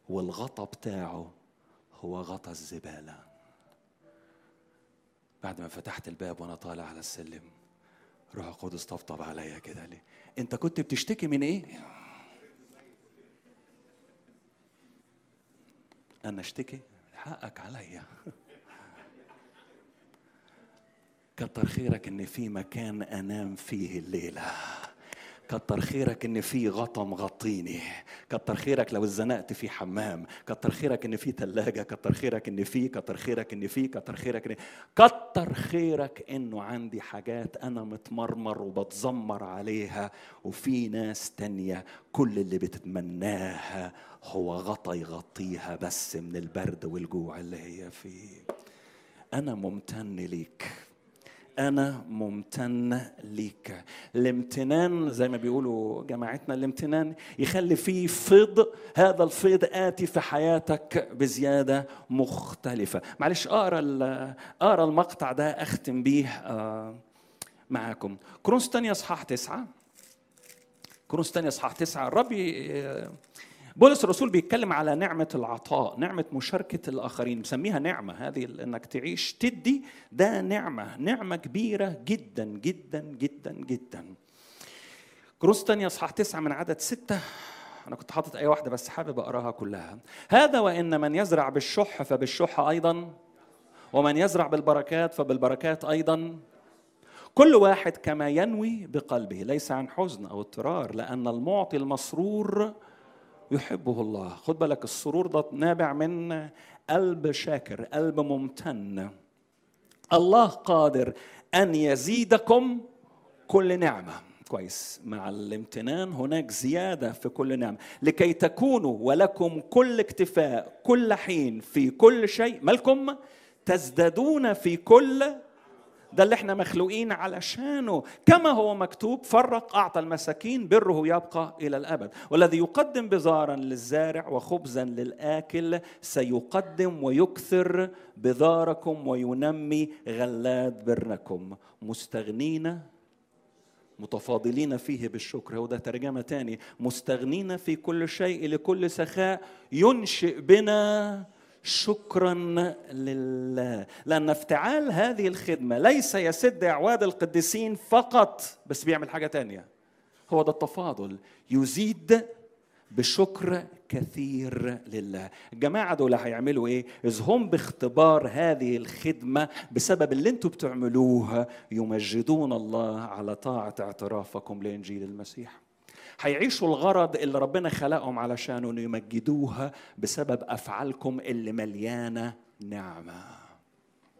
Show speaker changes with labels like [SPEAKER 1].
[SPEAKER 1] والغطا بتاعه هو غطا الزباله بعد ما فتحت الباب وانا طالع على السلم روح القدس طبطب عليا كده ليه انت كنت بتشتكي من ايه انا اشتكي حقك عليا كتر خيرك ان في مكان انام فيه الليله كتر خيرك ان في غطا مغطيني كتر خيرك لو اتزنقت في حمام كتر خيرك ان في ثلاجه كتر خيرك ان في كتر خيرك ان في كتر خيرك ان كتر خيرك انه عندي حاجات انا متمرمر وبتذمر عليها وفي ناس تانية كل اللي بتتمناها هو غطا يغطيها بس من البرد والجوع اللي هي فيه انا ممتن ليك أنا ممتن ليك الامتنان زي ما بيقولوا جماعتنا الامتنان يخلي فيه فيض هذا الفيض آتي في حياتك بزيادة مختلفة معلش أقرأ أقرأ المقطع ده أختم بيه آه معاكم كرونس تانية أصحاح تسعة كرونس تانية أصحاح تسعة الرب بولس الرسول بيتكلم على نعمة العطاء نعمة مشاركة الآخرين مسميها نعمة هذه إنك تعيش تدي ده نعمة نعمة كبيرة جدا جدا جدا جدا كروس تانية أصحاح تسعة من عدد ستة أنا كنت حاطط أي واحدة بس حابب أقراها كلها هذا وإن من يزرع بالشح فبالشح أيضا ومن يزرع بالبركات فبالبركات أيضا كل واحد كما ينوي بقلبه ليس عن حزن أو اضطرار لأن المعطي المسرور يحبه الله خد بالك السرور ده نابع من قلب شاكر قلب ممتن الله قادر ان يزيدكم كل نعمه كويس مع الامتنان هناك زياده في كل نعمه لكي تكونوا ولكم كل اكتفاء كل حين في كل شيء مالكم تزدادون في كل ده اللي احنا مخلوقين علشانه كما هو مكتوب فرق اعطى المساكين بره يبقى الى الابد والذي يقدم بذارا للزارع وخبزا للاكل سيقدم ويكثر بذاركم وينمي غلات بركم مستغنين متفاضلين فيه بالشكر هو ده ترجمة تاني مستغنين في كل شيء لكل سخاء ينشئ بنا شكرا لله لان افتعال هذه الخدمه ليس يسد اعواد القديسين فقط بس بيعمل حاجه تانية هو ده التفاضل يزيد بشكر كثير لله الجماعة دول هيعملوا ايه إذ هم باختبار هذه الخدمة بسبب اللي انتوا بتعملوه يمجدون الله على طاعة اعترافكم لإنجيل المسيح هيعيشوا الغرض اللي ربنا خلقهم علشانه انه يمجدوها بسبب افعالكم اللي مليانه نعمه